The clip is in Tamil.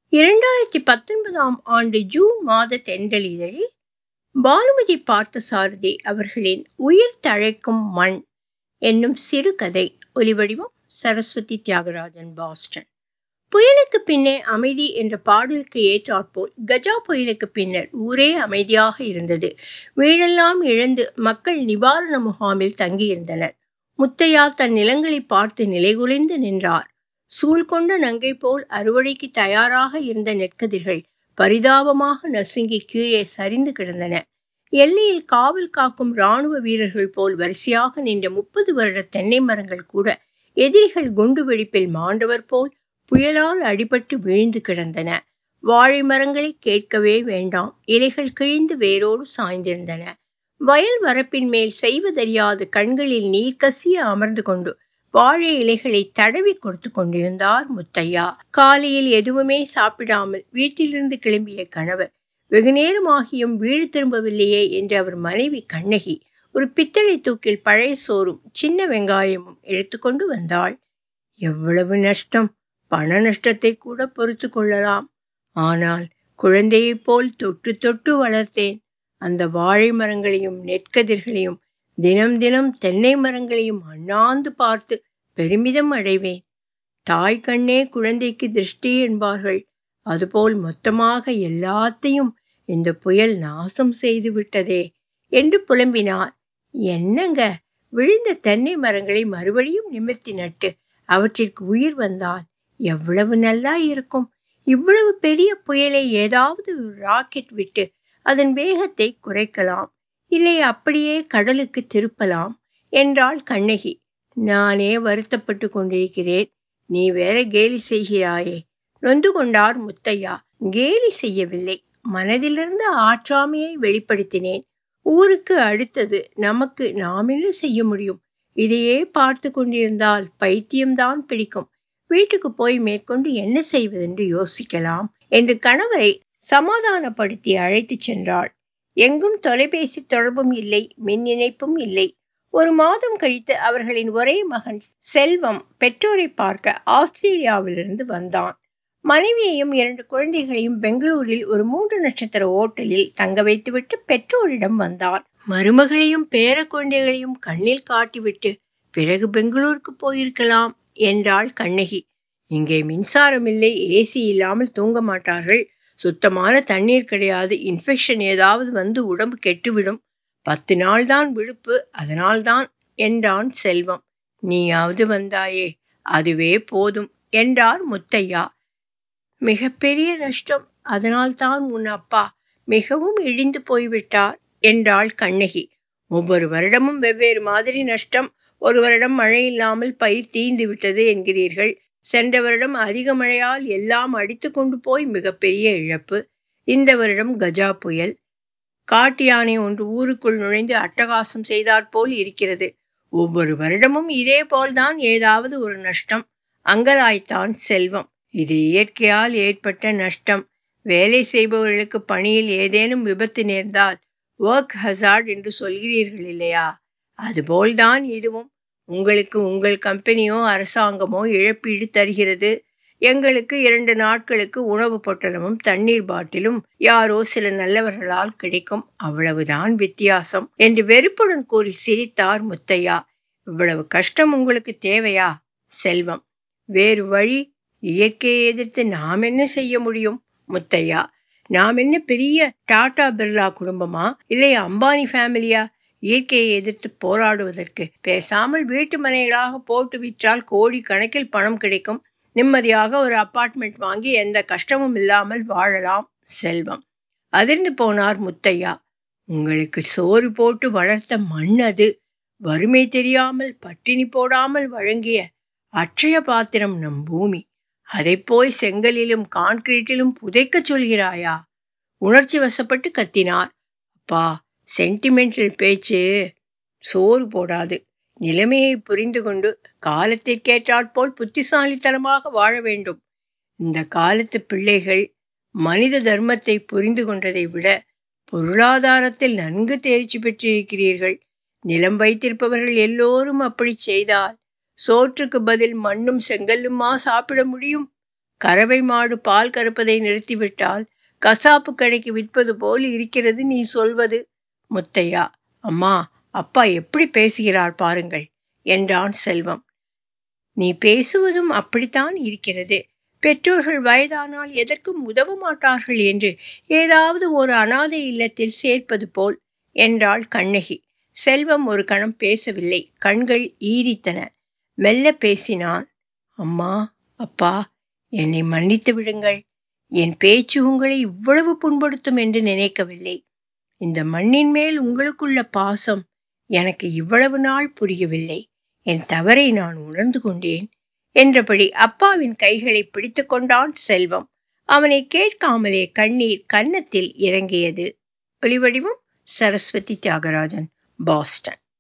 இரண்டாயிரத்தி பத்தொன்பதாம் ஆண்டு ஜூன் மாத தென்றலிதழில் பானுமதி பார்த்தசாரதி அவர்களின் உயிர் தழைக்கும் மண் என்னும் சிறுகதை ஒலிவடிவம் சரஸ்வதி தியாகராஜன் பாஸ்டன் புயலுக்கு பின்னே அமைதி என்ற பாடலுக்கு ஏற்றாற்போல் கஜா புயலுக்கு பின்னர் ஊரே அமைதியாக இருந்தது வீடெல்லாம் இழந்து மக்கள் நிவாரண முகாமில் தங்கியிருந்தனர் முத்தையா தன் நிலங்களை பார்த்து நிலைகுலைந்து நின்றார் சூழ் கொண்ட நங்கை போல் அறுவடைக்கு தயாராக இருந்த நெற்கதிர்கள் பரிதாபமாக நசுங்கி கீழே சரிந்து கிடந்தன எல்லையில் காவல் காக்கும் இராணுவ வீரர்கள் போல் வரிசையாக நின்ற முப்பது வருட தென்னை மரங்கள் கூட எதிரிகள் குண்டு வெடிப்பில் மாண்டவர் போல் புயலால் அடிபட்டு வீழ்ந்து கிடந்தன வாழை மரங்களை கேட்கவே வேண்டாம் இலைகள் கிழிந்து வேரோடு சாய்ந்திருந்தன வயல் வரப்பின் மேல் செய்வதறியாது கண்களில் நீர் கசிய அமர்ந்து கொண்டு வாழை இலைகளை தடவி கொடுத்து கொண்டிருந்தார் முத்தையா காலையில் எதுவுமே சாப்பிடாமல் வீட்டிலிருந்து கிளம்பிய கணவர் வெகு நேரமாகியும் வீடு திரும்பவில்லையே என்று அவர் மனைவி கண்ணகி ஒரு பித்தளை தூக்கில் பழைய சோறும் சின்ன வெங்காயமும் எடுத்துக்கொண்டு வந்தாள் எவ்வளவு நஷ்டம் பண நஷ்டத்தை கூட பொறுத்து கொள்ளலாம் ஆனால் குழந்தையைப் போல் தொட்டு தொட்டு வளர்த்தேன் அந்த வாழை மரங்களையும் நெற்கதிர்களையும் தினம் தினம் தென்னை மரங்களையும் அண்ணாந்து பார்த்து பெருமிதம் அடைவேன் தாய் கண்ணே குழந்தைக்கு திருஷ்டி என்பார்கள் அதுபோல் மொத்தமாக எல்லாத்தையும் இந்த புயல் நாசம் செய்து விட்டதே என்று புலம்பினார் என்னங்க விழுந்த தென்னை மரங்களை மறுபடியும் நிமிர்த்தி நட்டு அவற்றிற்கு உயிர் வந்தால் எவ்வளவு நல்லா இருக்கும் இவ்வளவு பெரிய புயலை ஏதாவது ராக்கெட் விட்டு அதன் வேகத்தை குறைக்கலாம் இல்லை அப்படியே கடலுக்கு திருப்பலாம் என்றாள் கண்ணகி நானே வருத்தப்பட்டு கொண்டிருக்கிறேன் நீ வேற கேலி செய்கிறாயே நொந்து கொண்டார் முத்தையா கேலி செய்யவில்லை மனதிலிருந்த ஆற்றாமையை வெளிப்படுத்தினேன் ஊருக்கு அடுத்தது நமக்கு நாம் என்ன செய்ய முடியும் இதையே பார்த்து கொண்டிருந்தால் பைத்தியம்தான் பிடிக்கும் வீட்டுக்கு போய் மேற்கொண்டு என்ன செய்வதென்று யோசிக்கலாம் என்று கணவரை சமாதானப்படுத்தி அழைத்து சென்றாள் எங்கும் தொலைபேசி தொடர்பும் இல்லை மின் இணைப்பும் இல்லை ஒரு மாதம் கழித்து அவர்களின் ஒரே மகன் செல்வம் பெற்றோரை பார்க்க ஆஸ்திரேலியாவிலிருந்து வந்தான் மனைவியையும் இரண்டு குழந்தைகளையும் பெங்களூரில் ஒரு மூன்று நட்சத்திர ஓட்டலில் தங்க வைத்துவிட்டு பெற்றோரிடம் வந்தான் மருமகளையும் பேர குழந்தைகளையும் கண்ணில் காட்டிவிட்டு பிறகு பெங்களூருக்கு போயிருக்கலாம் என்றாள் கண்ணகி இங்கே மின்சாரம் இல்லை ஏசி இல்லாமல் தூங்க மாட்டார்கள் சுத்தமான தண்ணீர் கிடையாது இன்ஃபெக்ஷன் ஏதாவது வந்து உடம்பு கெட்டுவிடும் பத்து நாள் தான் விழுப்பு அதனால்தான் என்றான் செல்வம் நீயாவது வந்தாயே அதுவே போதும் என்றார் முத்தையா மிகப்பெரிய நஷ்டம் அதனால்தான் உன் அப்பா மிகவும் இழிந்து போய்விட்டார் என்றாள் கண்ணகி ஒவ்வொரு வருடமும் வெவ்வேறு மாதிரி நஷ்டம் ஒரு வருடம் மழை இல்லாமல் பயிர் தீந்து விட்டது என்கிறீர்கள் சென்ற வருடம் அதிக மழையால் எல்லாம் அடித்து கொண்டு போய் மிகப்பெரிய இழப்பு இந்த வருடம் கஜா புயல் காட்டு யானை ஒன்று ஊருக்குள் நுழைந்து அட்டகாசம் செய்தாற்போல் இருக்கிறது ஒவ்வொரு வருடமும் இதே போல்தான் ஏதாவது ஒரு நஷ்டம் அங்கலாய்த்தான் செல்வம் இது இயற்கையால் ஏற்பட்ட நஷ்டம் வேலை செய்பவர்களுக்கு பணியில் ஏதேனும் விபத்து நேர்ந்தால் ஒர்க் ஹசார்ட் என்று சொல்கிறீர்கள் இல்லையா அதுபோல்தான் இதுவும் உங்களுக்கு உங்கள் கம்பெனியோ அரசாங்கமோ இழப்பீடு தருகிறது எங்களுக்கு இரண்டு நாட்களுக்கு உணவு பொட்டலமும் தண்ணீர் பாட்டிலும் யாரோ சில நல்லவர்களால் கிடைக்கும் அவ்வளவுதான் வித்தியாசம் என்று வெறுப்புடன் கூறி சிரித்தார் முத்தையா இவ்வளவு கஷ்டம் உங்களுக்கு தேவையா செல்வம் வேறு வழி இயற்கையை எதிர்த்து நாம் என்ன செய்ய முடியும் முத்தையா நாம் என்ன பெரிய டாடா பிர்லா குடும்பமா இல்லை அம்பானி ஃபேமிலியா இயற்கையை எதிர்த்து போராடுவதற்கு பேசாமல் வீட்டு மனைகளாக போட்டு விற்றால் கோடி கணக்கில் பணம் கிடைக்கும் நிம்மதியாக ஒரு அப்பார்ட்மெண்ட் வாங்கி எந்த கஷ்டமும் இல்லாமல் வாழலாம் செல்வம் அதிர்ந்து போனார் முத்தையா உங்களுக்கு சோறு போட்டு வளர்த்த மண் அது வறுமை தெரியாமல் பட்டினி போடாமல் வழங்கிய அட்சய பாத்திரம் நம் பூமி அதை போய் செங்கலிலும் கான்கிரீட்டிலும் புதைக்க சொல்கிறாயா உணர்ச்சி வசப்பட்டு கத்தினார் அப்பா சென்டிமெண்டல் பேச்சு சோறு போடாது நிலைமையை புரிந்து கொண்டு காலத்திற்கேற்றாற்போல் புத்திசாலித்தனமாக வாழ வேண்டும் இந்த காலத்து பிள்ளைகள் மனித தர்மத்தை புரிந்து கொண்டதை விட பொருளாதாரத்தில் நன்கு தேர்ச்சி பெற்றிருக்கிறீர்கள் நிலம் வைத்திருப்பவர்கள் எல்லோரும் அப்படி செய்தால் சோற்றுக்கு பதில் மண்ணும் செங்கல்லுமா சாப்பிட முடியும் கறவை மாடு பால் கறப்பதை நிறுத்திவிட்டால் கசாப்பு கடைக்கு விற்பது போல் இருக்கிறது நீ சொல்வது முத்தையா அம்மா அப்பா எப்படி பேசுகிறார் பாருங்கள் என்றான் செல்வம் நீ பேசுவதும் அப்படித்தான் இருக்கிறது பெற்றோர்கள் வயதானால் எதற்கும் உதவ மாட்டார்கள் என்று ஏதாவது ஒரு அனாதை இல்லத்தில் சேர்ப்பது போல் என்றாள் கண்ணகி செல்வம் ஒரு கணம் பேசவில்லை கண்கள் ஈரித்தன மெல்ல பேசினான் அம்மா அப்பா என்னை மன்னித்து விடுங்கள் என் பேச்சு உங்களை இவ்வளவு புண்படுத்தும் என்று நினைக்கவில்லை இந்த மண்ணின் மேல் உங்களுக்குள்ள பாசம் எனக்கு இவ்வளவு நாள் புரியவில்லை என் தவறை நான் உணர்ந்து கொண்டேன் என்றபடி அப்பாவின் கைகளை பிடித்து கொண்டான் செல்வம் அவனை கேட்காமலே கண்ணீர் கன்னத்தில் இறங்கியது ஒலிவடிவம் சரஸ்வதி தியாகராஜன் பாஸ்டன்